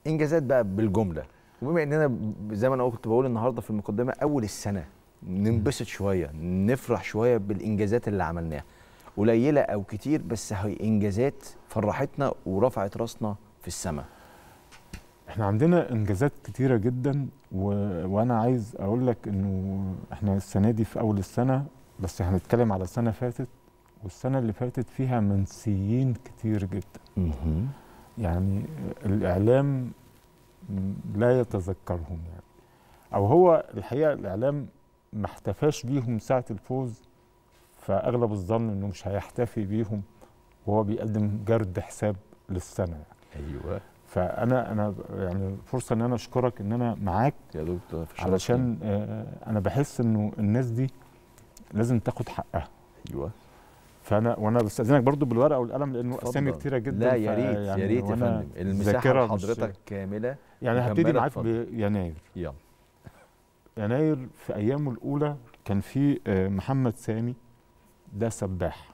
انجازات بقى بالجمله وبما اننا ب- زي ما انا كنت بقول النهارده في المقدمه اول السنه ننبسط شويه نفرح شويه بالانجازات اللي عملناها قليله او كتير بس هي انجازات فرحتنا ورفعت راسنا في السماء احنا عندنا انجازات كتيره جدا و... وانا عايز اقول لك انه احنا السنه دي في اول السنه بس هنتكلم على سنه فاتت والسنه اللي فاتت فيها منسيين كتير جدا يعني الاعلام لا يتذكرهم يعني او هو الحقيقه الاعلام ما احتفاش بيهم ساعه الفوز فاغلب الظن انه مش هيحتفي بيهم وهو بيقدم جرد حساب للسنه يعني. ايوه فانا انا يعني فرصه ان انا اشكرك ان انا معاك يا دكتور في شرف علشان آه، انا بحس انه الناس دي لازم تاخد حقها ايوه فانا وانا بستاذنك برضو بالورقه والقلم لانه اسامي اتفضل. كتيره جدا لا يا ف- ريت يعني يا ريت يا وأنا فندم المساحه الذاكرة مش- لحضرتك كامله يعني هبتدي مكملة، معاك اتفضل. بيناير يلا يناير في ايامه الاولى كان في آه، محمد سامي ده سباح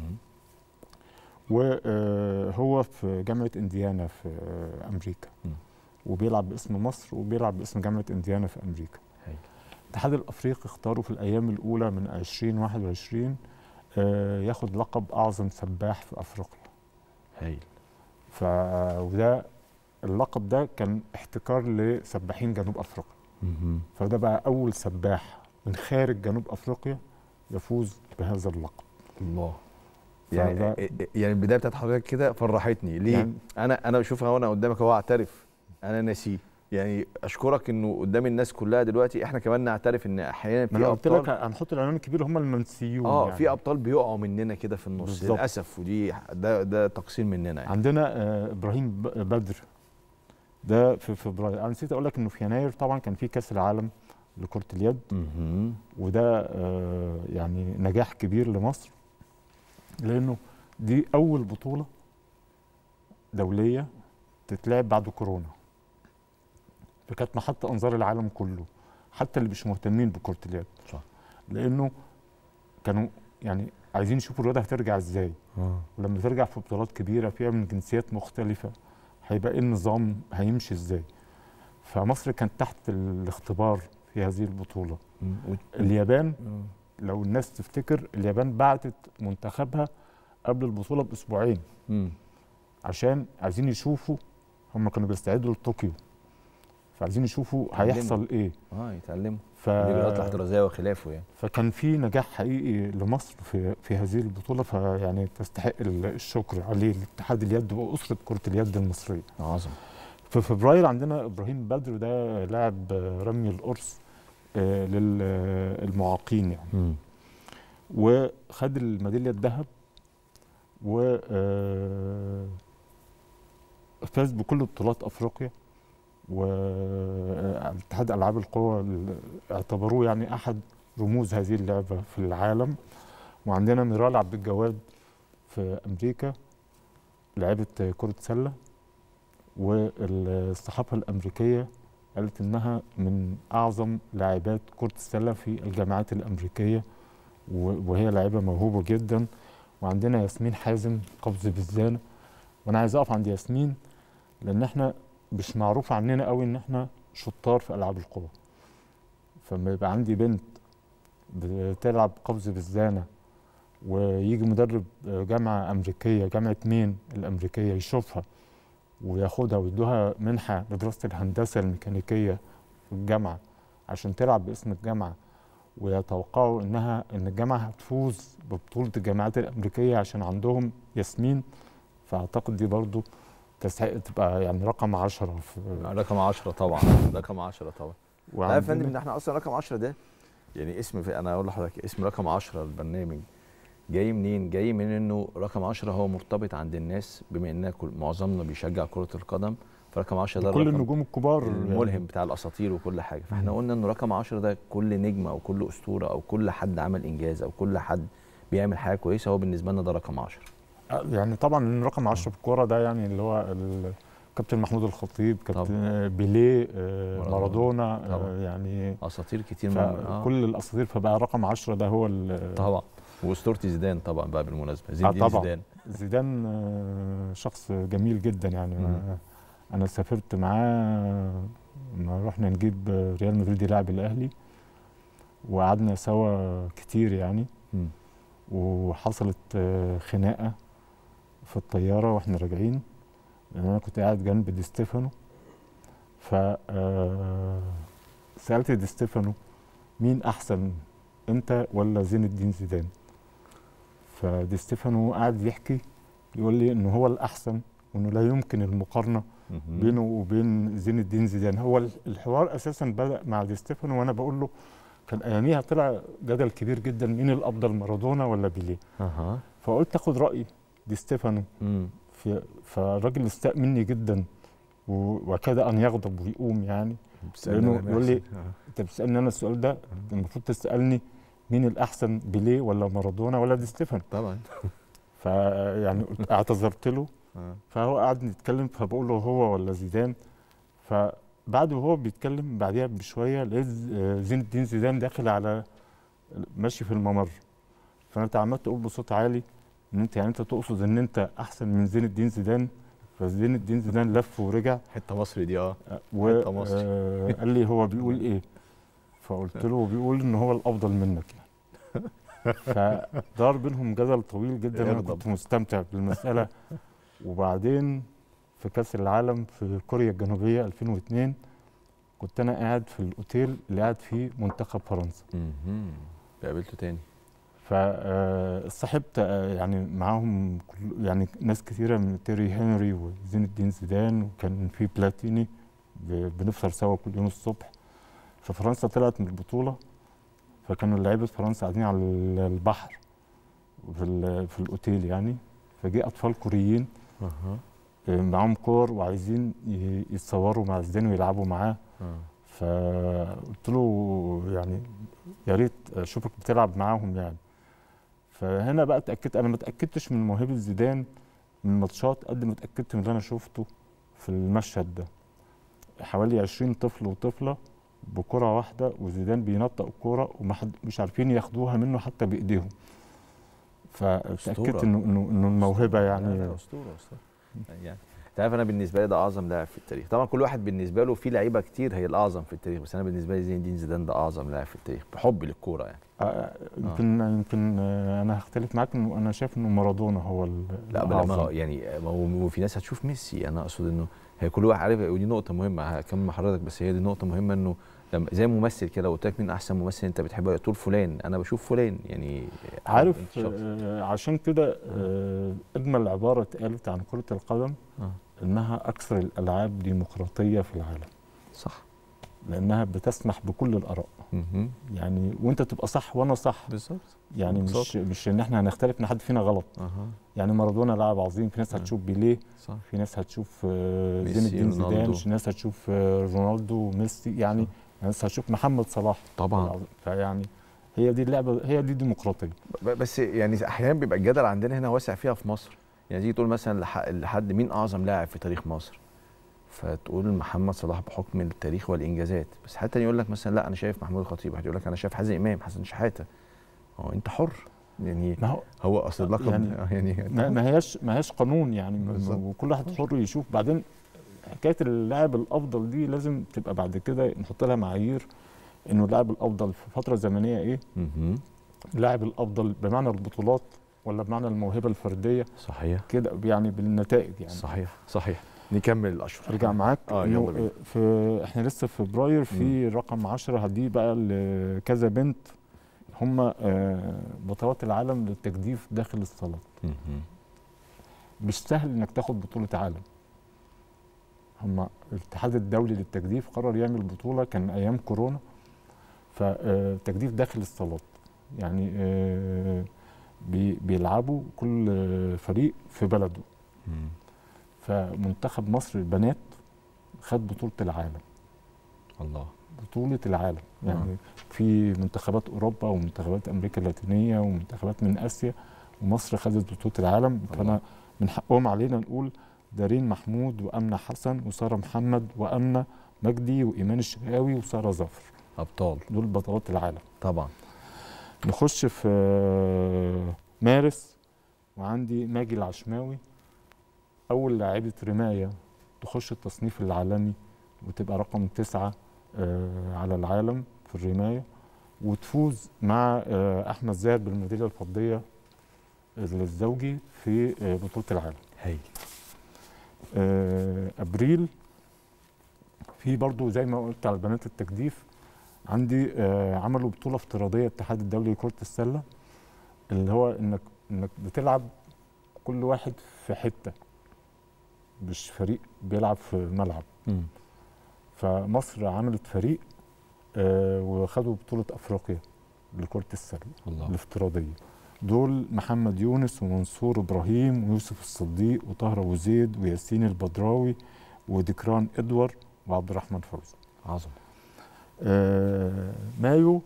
وهو في جامعه انديانا في آه، امريكا مم. وبيلعب باسم مصر وبيلعب باسم جامعه انديانا في امريكا هايل. الاتحاد الافريقي اختاره في الايام الاولى من 2021 آه، ياخد لقب اعظم سباح في افريقيا هايل ف وده اللقب ده كان احتكار لسباحين جنوب افريقيا فده بقى اول سباح من خارج جنوب افريقيا يفوز بهذا اللقب الله يعني فده- يعني البدايه بتاعت حضرتك كده فرحتني ليه؟ يعني- انا انا بشوفها وانا قدامك اهو اعترف انا ناسيه يعني اشكرك انه قدام الناس كلها دلوقتي احنا كمان نعترف ان احيانا ما في انا قلت لك ابطال هنحط العنوان الكبير هم المنسيون اه يعني. في ابطال بيقعوا مننا كده في النص بالظبط. للاسف ودي ده ده تقصير مننا يعني عندنا آه، ابراهيم ب- بدر ده في فبراير انا نسيت اقول لك انه في يناير طبعا كان في كاس العالم لكره اليد مهم. وده آه، يعني نجاح كبير لمصر لانه دي اول بطوله دوليه تتلعب بعد كورونا فكانت محط انظار العالم كله حتى اللي مش مهتمين بكره اليد صح. لانه كانوا يعني عايزين يشوفوا الرياضه هترجع ازاي ولما ترجع في بطولات كبيره فيها من جنسيات مختلفه هيبقى ايه النظام هيمشي ازاي فمصر كانت تحت الاختبار في هذه البطوله مم. و- اليابان مم. لو الناس تفتكر اليابان بعتت منتخبها قبل البطوله باسبوعين مم. عشان عايزين يشوفوا هم كانوا بيستعدوا لطوكيو فعايزين يشوفوا هيحصل ايه اه يتعلموا ف... الاجراءات الاحترازيه وخلافه يعني فكان في نجاح حقيقي لمصر في في هذه البطوله فيعني تستحق ال- الشكر عليه لاتحاد اليد واسره كره اليد المصريه عظم في فبراير عندنا ابراهيم بدر ده لاعب رمي القرص آه، للمعاقين يعني مم. وخد الميداليه الذهب و آه، فاز بكل بطولات افريقيا واتحاد العاب القوى ال- اعتبروه يعني احد رموز هذه اللعبه في العالم وعندنا ميرال عبد الجواد في امريكا لعبه كره سله والصحافه الامريكيه قالت انها من اعظم لاعبات كره السله في الجامعات الامريكيه و- وهي لاعبه موهوبه جدا وعندنا ياسمين حازم قفز بالزانه وانا عايز اقف عند ياسمين لان احنا مش معروف عننا قوي ان احنا شطار في العاب القوى فلما يبقى عندي بنت بتلعب قفز بالزانه ويجي مدرب جامعه امريكيه جامعه مين الامريكيه يشوفها وياخدها ويدوها منحه لدراسه الهندسه الميكانيكيه في الجامعه عشان تلعب باسم الجامعه ويتوقعوا انها ان الجامعه هتفوز ببطوله الجامعات الامريكيه عشان عندهم ياسمين فاعتقد دي برضو تستحق تبقى يعني رقم 10 في رقم 10 طبعا رقم 10 طبعا لا يا وعندنا- فندم ان احنا اصلا رقم 10 ده يعني اسم في انا اقول لحضرتك اسم رقم 10 البرنامج جاي منين؟ جاي من انه رقم 10 هو مرتبط عند الناس بما ان كل معظمنا بيشجع كرة القدم فرقم 10 ده كل الرقم النجوم الكبار الملهم بتاع الاساطير وكل حاجه فاحنا مم. قلنا انه رقم 10 ده كل نجم او كل اسطوره او كل حد عمل انجاز او كل حد بيعمل حاجه كويسه هو بالنسبه لنا ده رقم 10 يعني طبعا رقم 10 في الكوره ده يعني اللي هو ال- كابتن محمود الخطيب كابتن بيليه آه، مارادونا. مارادونا طبعا. آه، يعني اساطير كتير من آه. كل الاساطير فبقى رقم 10 ده هو ال- طبعا واسطوره زيدان طبعا بقى بالمناسبه زين الدين طبعاً. زيدان زيدان آه، شخص جميل جدا يعني مم. آه، انا سافرت معاه ما رحنا نجيب ريال مدريد يلعب الاهلي وقعدنا سوا كتير يعني مم. وحصلت آه، خناقه في الطياره واحنا راجعين لان انا كنت قاعد جنب دي ستيفانو ف آه، سالت دي ستيفانو مين احسن انت ولا زين الدين زيدان فدي ستيفانو قعد يحكي يقول لي انه هو الاحسن وانه لا يمكن المقارنه مهم. بينه وبين زين الدين زيدان هو ال- الحوار اساسا بدا مع دي ستيفانو وانا بقول له كان اياميها طلع جدل كبير جدا مين الافضل مارادونا ولا بيليه اها فقلت اخد راي دي ستيفانو مم. في فالراجل استاء مني جدا و- وكاد ان يغضب ويقوم يعني بتسألني لأنه أنا يقول لي- نفسي. آه. انت بتسالني انا السؤال ده المفروض تسالني مين الاحسن بيليه ولا مارادونا ولا دي ستيفانو طبعا فيعني قلت اعتذرت له آه. فهو قعد نتكلم فبقول له هو ولا زيدان فبعد وهو بيتكلم بعديها بشويه لقيت ز- آه، زين الدين زيدان داخل على ماشي في الممر فانا عملت اقول بصوت عالي ان انت يعني انت تقصد ان انت احسن من زين الدين زيدان فزين الدين زيدان لف ورجع حته مصري دي اه وقال مصري. لي هو بيقول ايه فقلت له هو بيقول ان هو الافضل منك يعني فدار بينهم جدل طويل جدا انا يغضب. كنت مستمتع بالمساله وبعدين في كاس العالم في كوريا الجنوبيه 2002 كنت انا قاعد في الاوتيل اللي قاعد فيه منتخب فرنسا مهم. قابلته تاني فصاحبت يعني معاهم كل- يعني ناس كثيره من تيري هنري وزين الدين زيدان وكان في بلاتيني ب- بنفطر سوا كل يوم الصبح ففرنسا طلعت من البطوله فكانوا لعيبه فرنسا قاعدين على ال- البحر في ال- في الاوتيل يعني فجه اطفال كوريين اها آه، معاهم كور وعايزين ي- يتصوروا مع زيدان ويلعبوا معاه آه. فقلت له يعني يا ريت اشوفك بتلعب معاهم يعني فهنا بقى اتاكدت انا ما اتاكدتش من موهبه زيدان من الماتشات قد ما اتاكدت من اللي انا شفته في المشهد ده حوالي 20 طفل وطفله بكره واحده وزيدان بينطق الكوره ومحد مش عارفين ياخدوها منه حتى بايديهم فاتاكدت أسطورة. انه انه انه الموهبه لا، لا، يعني اسطوره اسطوره يعني انت عارف انا بالنسبه لي ده اعظم لاعب في التاريخ طبعا كل واحد بالنسبه له في لعيبه كتير هي الاعظم في التاريخ بس انا بالنسبه لي زين الدين زيدان ده اعظم لاعب في التاريخ بحبي للكوره يعني آه، يمكن يمكن آه، انا هختلف معاك انه انا شايف انه مارادونا هو ال- لا بل الأعظم. ما يعني ما هو في ناس هتشوف ميسي انا اقصد انه هي كل واحد عارف ودي نقطه مهمه هكمل مع حضرتك بس هي دي نقطه مهمه انه لما زي ممثل كده لو قلت لك مين احسن ممثل انت بتحبه تقول فلان انا بشوف فلان يعني عارف أنت شخص. آه، عشان كده آه، اجمل عباره اتقالت عن كره القدم آه. انها اكثر الالعاب ديمقراطيه في العالم صح لانها بتسمح بكل الاراء مهم. يعني وانت تبقى صح وانا صح بالظبط يعني مش بالظبط. مش ان احنا هنختلف ان حد فينا غلط اها يعني مارادونا لاعب عظيم في ناس آه. هتشوف بيليه صح في ناس هتشوف آه، ميسي، زين الدين زيدان رونالدو. في ناس هتشوف آه، رونالدو وميسي يعني صح. ناس هتشوف محمد صلاح طبعا فيعني هي دي اللعبه هي دي ديمقراطيه ب- بس يعني احيانا بيبقى الجدل عندنا هنا واسع فيها في مصر يعني تيجي تقول مثلا لح- لحد مين اعظم لاعب في تاريخ مصر فتقول محمد صلاح بحكم التاريخ والانجازات بس حتى يقول لك مثلا لا انا شايف محمود الخطيب واحد يقول لك انا شايف حازم امام حسن شحاته هو انت حر يعني ما هو هو اصل اللقب يعني- يعني, يعني ما ما هياش ما هياش قانون يعني م- بالظبط. وكل واحد حر يشوف بعدين حكايه اللاعب الافضل دي لازم تبقى بعد كده نحط لها معايير انه اللاعب الافضل في فتره زمنيه ايه مهم. اللاعب الافضل بمعنى البطولات ولا بمعنى الموهبه الفرديه صحيح كده يعني بالنتائج يعني صحيح صحيح نكمل الاشهر ارجع معاك آه، إنه يلا بينا. في احنا لسه في فبراير في رقم 10 هديه بقى لكذا بنت هم آه، بطولات العالم للتجديف داخل الصالات مهم. مش سهل انك تاخد بطوله عالم هم الاتحاد الدولي للتجديف قرر يعمل بطوله كان ايام كورونا فتجديف داخل الصالات يعني آه، بي- بيلعبوا كل آه، فريق في بلده مم. فمنتخب مصر البنات خد بطوله العالم الله بطوله العالم يعني في منتخبات اوروبا ومنتخبات امريكا اللاتينيه ومنتخبات من اسيا ومصر خدت بطوله العالم الله. فانا من حقهم علينا نقول دارين محمود وامنه حسن وساره محمد وامنه مجدي وايمان الشرقاوي وساره ظفر ابطال دول بطولات العالم طبعا نخش في آه، مارس وعندي ماجي العشماوي اول لاعبه رمايه تخش التصنيف العالمي وتبقى رقم تسعة آه، على العالم في الرماية وتفوز مع آه، أحمد زاهد بالميدالية الفضية الزوجي في آه، بطولة العالم هايل آه، ابريل في برضو زي ما قلت على بنات التجديف عندي آه، عملوا بطوله افتراضيه الاتحاد الدولي لكره السله اللي هو انك انك بتلعب كل واحد في حته مش فريق بيلعب في ملعب مم. فمصر عملت فريق آه، وخدوا بطوله افريقيا لكره السله الله الافتراضيه دول محمد يونس ومنصور ابراهيم ويوسف الصديق وطاهر ابو زيد وياسين البدراوي ودكران ادوار وعبد الرحمن فوزي عظم آه مايو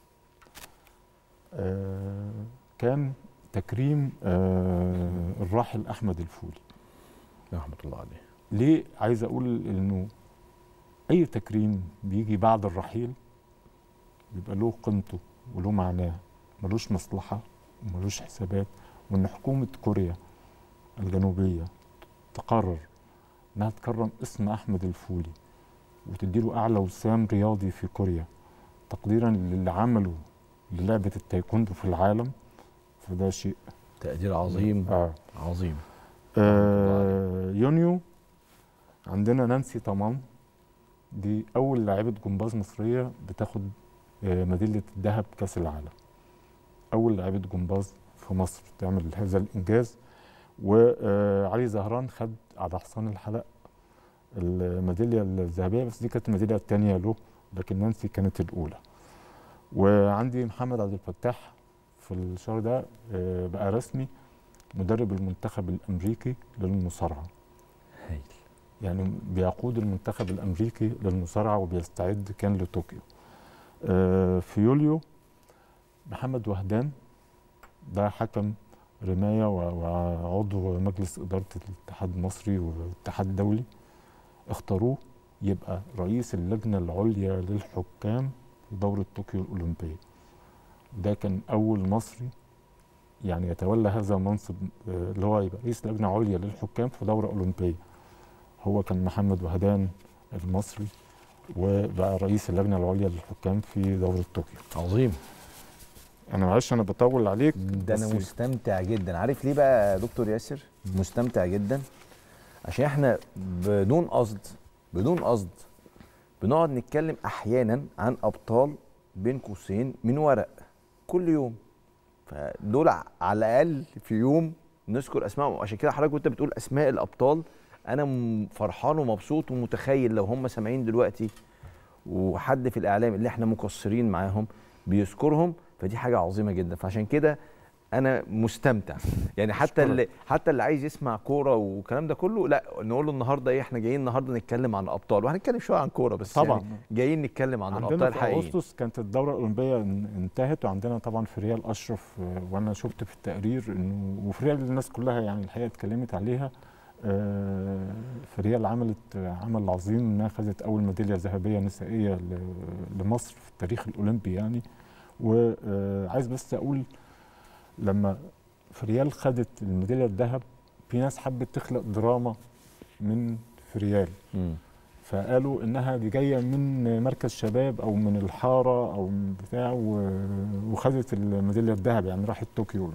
آه كان تكريم آه الراحل احمد الفولي رحمه الله عليه ليه عايز اقول انه اي تكريم بيجي بعد الرحيل بيبقى له قيمته وله معناه ملوش مصلحه وملوش حسابات وان حكومه كوريا الجنوبيه تقرر انها تكرم اسم احمد الفولي وتديله اعلى وسام رياضي في كوريا تقديرا للي عمله للعبه التايكوندو في العالم فده شيء تقدير عظيم آه. عظيم آه يونيو عندنا نانسي طمان دي أول لاعبة جمباز مصرية بتاخد آه ميدالية الذهب كأس العالم أول لاعبة جمباز في مصر تعمل هذا الإنجاز وعلي زهران خد على حصان الحلق الميدالية الذهبية بس دي كانت الميدالية الثانية له لكن نانسي كانت الأولى وعندي محمد عبد الفتاح في الشهر ده آه، بقى رسمي مدرب المنتخب الامريكي للمصارعه هايل يعني بيقود المنتخب الامريكي للمصارعه وبيستعد كان لطوكيو آه، في يوليو محمد وهدان ده حكم رمايه و- وعضو مجلس اداره الاتحاد المصري والاتحاد الدولي اختاروه يبقى رئيس اللجنه العليا للحكام في دوره طوكيو الاولمبيه ده كان اول مصري يعني يتولى هذا المنصب آه، اللي هو يبقى رئيس لجنه عليا للحكام في دوره اولمبيه هو كان محمد وهدان المصري وبقى رئيس اللجنه العليا للحكام في دوره طوكيو عظيم انا معلش انا بطول عليك ده انا بس مستمتع جدا عارف ليه بقى يا دكتور ياسر مستمتع جدا عشان احنا بدون قصد بدون قصد بنقعد نتكلم احيانا عن ابطال بين قوسين من ورق كل يوم فدول ع- على الاقل في يوم نذكر اسمائهم عشان كده حضرتك وانت بتقول اسماء الابطال انا م- فرحان ومبسوط ومتخيل لو هم سامعين دلوقتي وحد في الاعلام اللي احنا مقصرين معاهم بيذكرهم فدي حاجه عظيمه جدا فعشان كده انا مستمتع يعني حتى أشكرك. اللي حتى اللي عايز يسمع كوره والكلام ده كله لا نقول له النهارده ايه احنا جايين النهارده نتكلم عن الابطال وهنتكلم شويه عن كوره بس طبعا يعني جايين نتكلم عن الابطال عندنا في الحقيقيين اغسطس كانت الدوره الاولمبيه ان- انتهت وعندنا طبعا في ريال اشرف آه، وانا شفت في التقرير انه وفي ريال الناس كلها يعني الحقيقه اتكلمت عليها آه، في ريال عملت آه، عمل عظيم انها خدت اول ميداليه ذهبيه نسائيه ل- لمصر في التاريخ الاولمبي يعني وعايز بس اقول لما في ريال خدت الميداليه الذهب في ناس حبت تخلق دراما من في ريال مم. فقالوا انها دي جايه من مركز شباب او من الحاره او من بتاع و- وخدت الميداليه الذهب يعني راحت طوكيو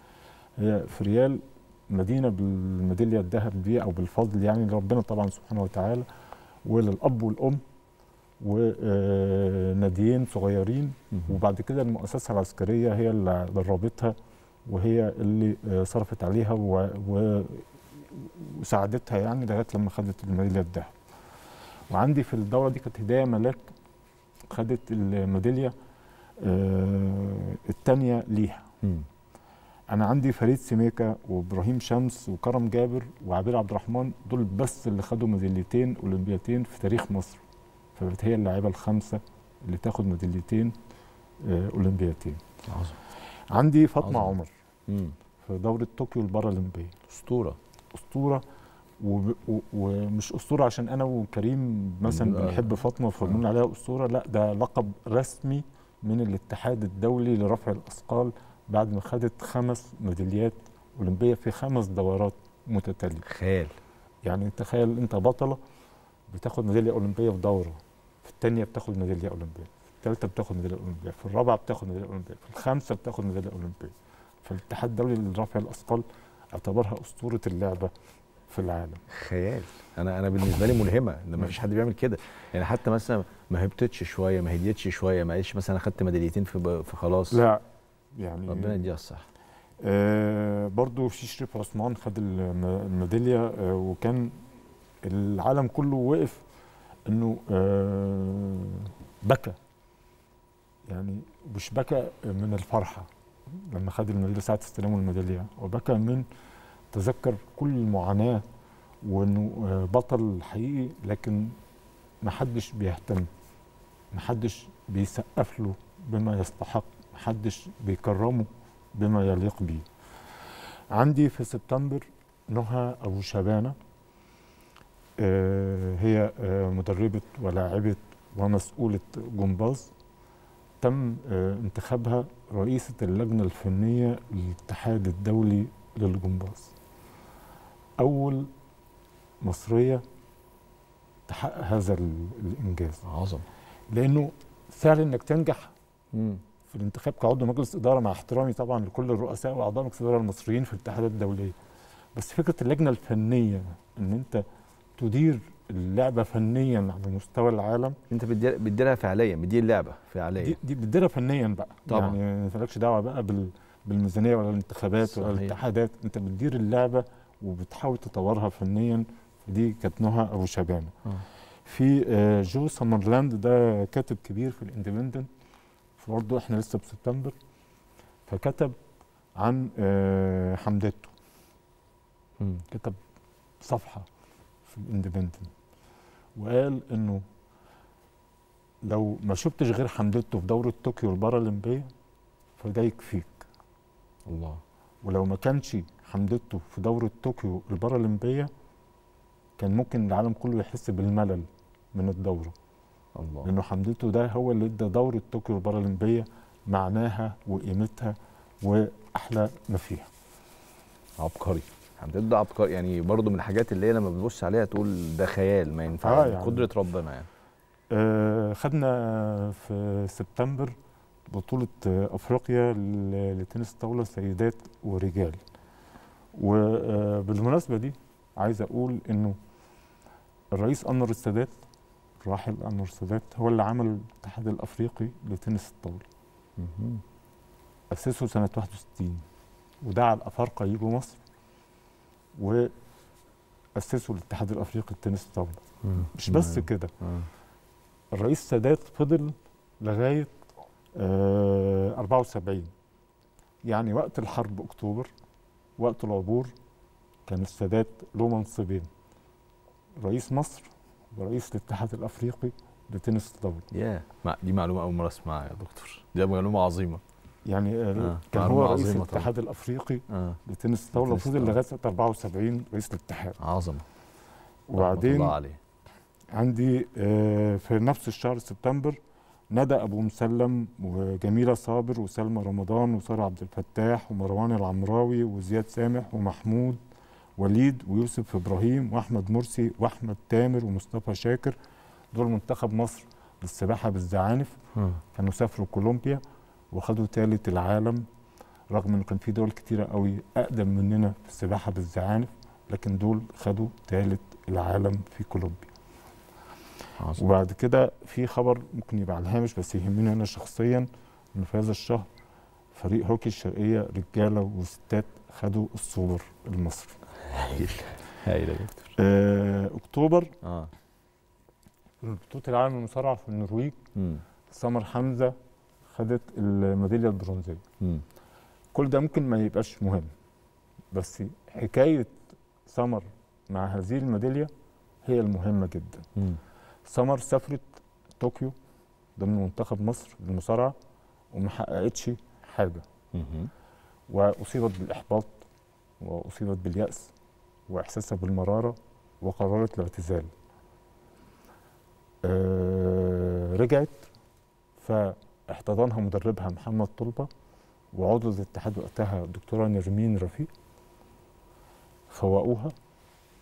هي في ريال مدينه بالميداليه الذهب دي او بالفضل يعني لربنا طبعا سبحانه وتعالى وللاب والام وناديين صغيرين مم. وبعد كده المؤسسه العسكريه هي اللي دربتها وهي اللي آه، صرفت عليها و- و- وساعدتها يعني لغايه لما خدت الميداليه الذهب. وعندي في الدوره دي كانت هدايه ملاك خدت الميداليه الثانيه ليها. مم. انا عندي فريد سميكه وابراهيم شمس وكرم جابر وعبير عبد الرحمن دول بس اللي خدوا ميداليتين اولمبيتين في تاريخ مصر. فبقت هي اللاعيبه الخمسه اللي تاخد ميداليتين آه، اولمبيتين. عظيم عندي فاطمه عظيم. عمر مم. في دوره طوكيو البارالمبيه. اسطوره اسطوره وب- و- ومش اسطوره عشان انا وكريم مثلا آه. بنحب فاطمه فبنقول عليها اسطوره لا ده لقب رسمي من الاتحاد الدولي لرفع الاثقال بعد ما خدت خمس ميداليات اولمبيه في خمس دورات متتاليه خيال يعني تخيل انت بطله بتاخد ميداليه اولمبيه في دوره في الثانيه بتاخد ميداليه اولمبيه في الثالثه بتاخد ميداليه اولمبيه في الرابعه بتاخد ميداليه اولمبيه في الخامسه بتاخد ميداليه اولمبيه فالاتحاد الدولي لرفع الاثقال اعتبرها اسطوره اللعبه في العالم خيال انا انا بالنسبه لي ملهمه ان ما فيش حد بيعمل كده يعني حتى مثلا ما هبطتش شويه ما هديتش شويه ما قالش مثلا اخدت ميداليتين في ب- في خلاص لا يعني ربنا يديها الصح آه برضو في شريف عثمان خد الم- الميداليه آه وكان العالم كله وقف انه آه بكى يعني مش بكى من الفرحه لما خد الميداليه ساعه استلامه الميداليه وبكى من تذكر كل المعاناه وانه آه بطل حقيقي لكن ما حدش بيهتم ما حدش بيسقف له بما يستحق ما حدش بيكرمه بما يليق به عندي في سبتمبر نهى أبو شبانة آه، هي آه، مدربة ولاعبة ومسؤولة جمباز تم آه، انتخابها رئيسة اللجنة الفنية للاتحاد الدولي للجمباز أول مصرية تحقق هذا ال- الإنجاز عظم لأنه سهل إنك تنجح مم. في الانتخاب كعضو مجلس اداره مع احترامي طبعا لكل الرؤساء واعضاء مجلس الاداره المصريين في الاتحادات الدوليه بس فكره اللجنه الفنيه ان انت تدير اللعبه فنيا على مستوى العالم انت بتدير- بتديرها فعليا بتدير لعبه دي فعليا دي بتديرها فنيا بقى طبعاً. يعني مالكش دعوه بقى بال بالميزانيه ولا الانتخابات ولا صحيح. الاتحادات انت بتدير اللعبه وبتحاول تطورها فنيا دي كانت نهى ابو شبانه آه. في آه، جو سمرلاند ده كاتب كبير في الاندبندنت برضه احنا لسه في سبتمبر فكتب عن آه، حمدته مم. كتب صفحه في الاندبندنت وقال انه لو ما شفتش غير حمدته في دوره طوكيو البارالمبيه فده يكفيك الله ولو ما كانش حمدته في دوره طوكيو البارالمبيه كان ممكن العالم كله يحس بالملل من الدوره الله لانه حمدته ده هو اللي ادى دوره طوكيو البارالمبيه معناها وقيمتها واحلى ما فيها عبقري حمدان ده عبقري يعني برضه من الحاجات اللي هي لما بتبص عليها تقول ده خيال ما ينفعش آه آه يعني. قدره ربنا يعني آه خدنا في سبتمبر بطولة آه، أفريقيا ل- لتنس طاولة سيدات ورجال وبالمناسبة دي عايز أقول إنه الرئيس أنور السادات الراحل أنور السادات هو اللي عمل الاتحاد الأفريقي لتنس الطاولة مهم. أسسه سنة 61 ودعا الأفارقة يجوا مصر وأسسوا الاتحاد الأفريقي لتنس الطاولة مم. مش بس مم. كده آه. الرئيس سادات فضل لغاية آه 74 يعني وقت الحرب أكتوبر وقت العبور كان السادات له منصبين رئيس مصر ورئيس الاتحاد الأفريقي لتنس الطاولة يا مع- دي معلومه اول مره اسمعها يا دكتور دي معلومه عظيمه يعني آه آه، كان هو معلومة رئيس عظيمة طبعاً. الاتحاد الأفريقي اه لتنس الطاولة لتنس وفضل الطاولة. لغاية سنة 74 رئيس الاتحاد عظمه رحمة وبعدين الله عليه عندي آه، في نفس الشهر سبتمبر ندى ابو مسلم وجميله صابر وسلمى رمضان وساره عبد الفتاح ومروان العمراوي وزياد سامح ومحمود وليد ويوسف ابراهيم واحمد مرسي واحمد تامر ومصطفى شاكر دول منتخب مصر للسباحه بالزعانف آه. كانوا سافروا كولومبيا وخدوا ثالث العالم رغم ان كان في دول كتيره قوي اقدم مننا في السباحه بالزعانف لكن دول خدوا ثالث العالم في كولومبيا عظمه وبعد كده في خبر ممكن يبقى على الهامش بس يهمني انا شخصيا ان في هذا الشهر فريق هوكي الشرقيه رجاله وستات خدوا السوبر المصري. هايل هايل يا دكتور آه اكتوبر اه بطوله العالم للمصارعه في النرويج مم. سمر حمزه خدت الميداليه البرونزيه. مم. كل ده ممكن ما يبقاش مهم بس حكايه سمر مع هذه الميداليه هي المهمه جدا. مم. سمر سافرت طوكيو ضمن منتخب مصر للمصارعه وما حققتش حاجه مهم. واصيبت بالاحباط واصيبت بالياس واحساسها بالمراره وقررت الاعتزال. آه رجعت فاحتضنها مدربها محمد طلبه وعضو الاتحاد وقتها الدكتوره نرمين رفيق فوقوها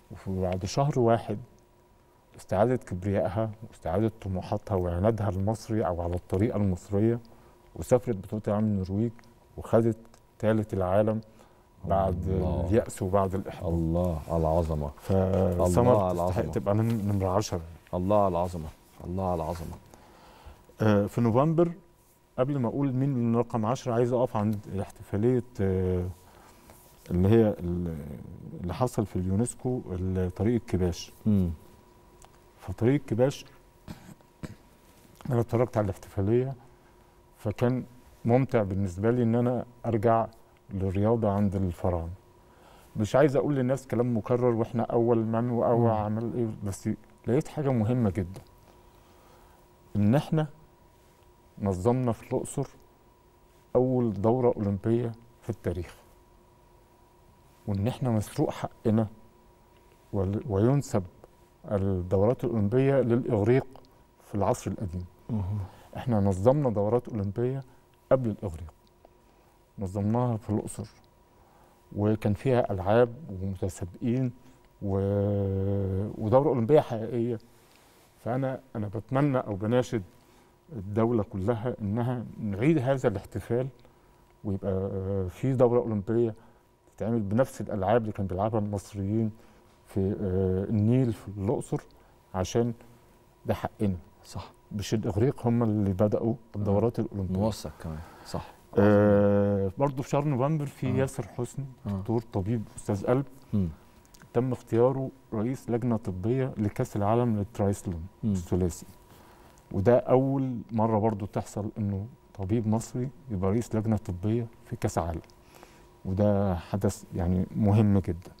وبعد شهر واحد استعادت كبريائها واستعادت طموحاتها وعنادها المصري او على الطريقه المصريه وسافرت بطوله العالم النرويج وخدت ثالث العالم بعد الله. اليأس وبعد الإحباط الله على العظمه فسمر على تستحق العظمة. تبقى نم- نمرة 10 الله على العظمه الله على العظمه آه، في نوفمبر قبل ما اقول مين من رقم 10 عايز اقف عند احتفاليه آه، اللي هي ال- اللي حصل في اليونسكو ال- طريق الكباش امم فطريق الكباش انا اتفرجت على الاحتفاليه فكان ممتع بالنسبه لي ان انا ارجع للرياضه عند الفراعنه مش عايز اقول للناس كلام مكرر واحنا اول من واول مم. عمل ايه بس لقيت حاجه مهمه جدا ان احنا نظمنا في الاقصر اول دوره اولمبيه في التاريخ وان احنا مسروق حقنا وال- وينسب الدورات الاولمبيه للاغريق في العصر القديم احنا نظمنا دورات اولمبيه قبل الاغريق نظمناها في الاقصر وكان فيها العاب ومتسابقين و... ودوره اولمبيه حقيقيه فانا انا بتمنى او بناشد الدوله كلها انها نعيد هذا الاحتفال ويبقى آه، في دوره اولمبيه تتعمل بنفس الالعاب اللي كان بيلعبها المصريين في آه، النيل في الاقصر عشان ده حقنا صح مش الاغريق هم اللي بداوا الدورات الاولمبيه موثق كمان صح آه برضه في شهر نوفمبر في آه. ياسر حسني آه. دكتور طبيب استاذ قلب مم. تم اختياره رئيس لجنه طبيه لكاس العالم للترايسلون مم. الثلاثي وده اول مره برضه تحصل انه طبيب مصري يبقى رئيس لجنه طبيه في كاس عالم وده حدث يعني مهم جدا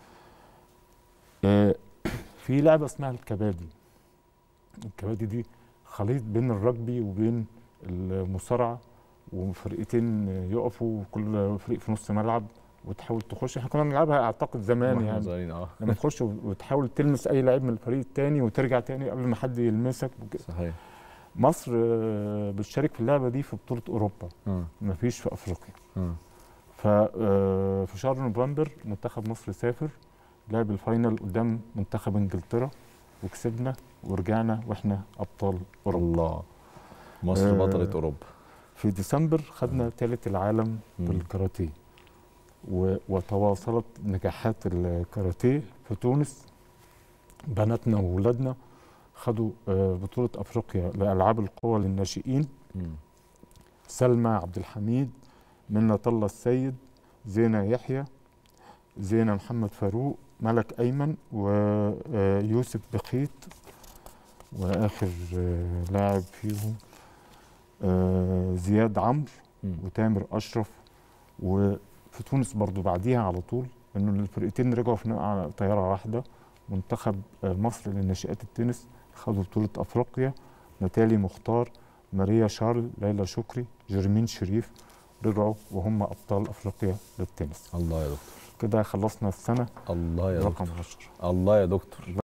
آه، في لعبه اسمها الكبادي الكبادي دي خليط بين الرجبي وبين المصارعه وفرقتين يقفوا كل فريق في نص ملعب وتحاول تخش احنا كنا بنلعبها اعتقد زمان واحنا يعني صغيرين اه لما تخش وتحاول تلمس اي لعيب من الفريق التاني وترجع تاني قبل ما حد يلمسك وكده. صحيح مصر آه، بتشارك في اللعبه دي في بطوله اوروبا اه مفيش في افريقيا اه ففي شهر نوفمبر منتخب مصر سافر لعب الفاينل قدام منتخب انجلترا وكسبنا ورجعنا واحنا ابطال اوروبا الله مصر آه. بطلة اوروبا في ديسمبر خدنا ثالث العالم مم. بالكاراتيه و- وتواصلت نجاحات الكاراتيه في تونس بناتنا وولادنا خدوا آه، بطولة أفريقيا لألعاب القوى للناشئين مم. سلمى عبد الحميد منة الله السيد زينة يحيى زينة محمد فاروق ملك أيمن ويوسف بخيت وآخر آه، لاعب فيهم آه، زياد عمرو مم. وتامر اشرف وفي تونس برضو بعديها على طول انه الفرقتين رجعوا في على طياره واحده منتخب آه، مصر للناشئات التنس خدوا بطوله افريقيا نتالي مختار ماريا شارل ليلى شكري جيرمين شريف رجعوا وهم ابطال افريقيا للتنس الله يا دكتور كده خلصنا السنه الله يا رقم دكتور 10 الله يا دكتور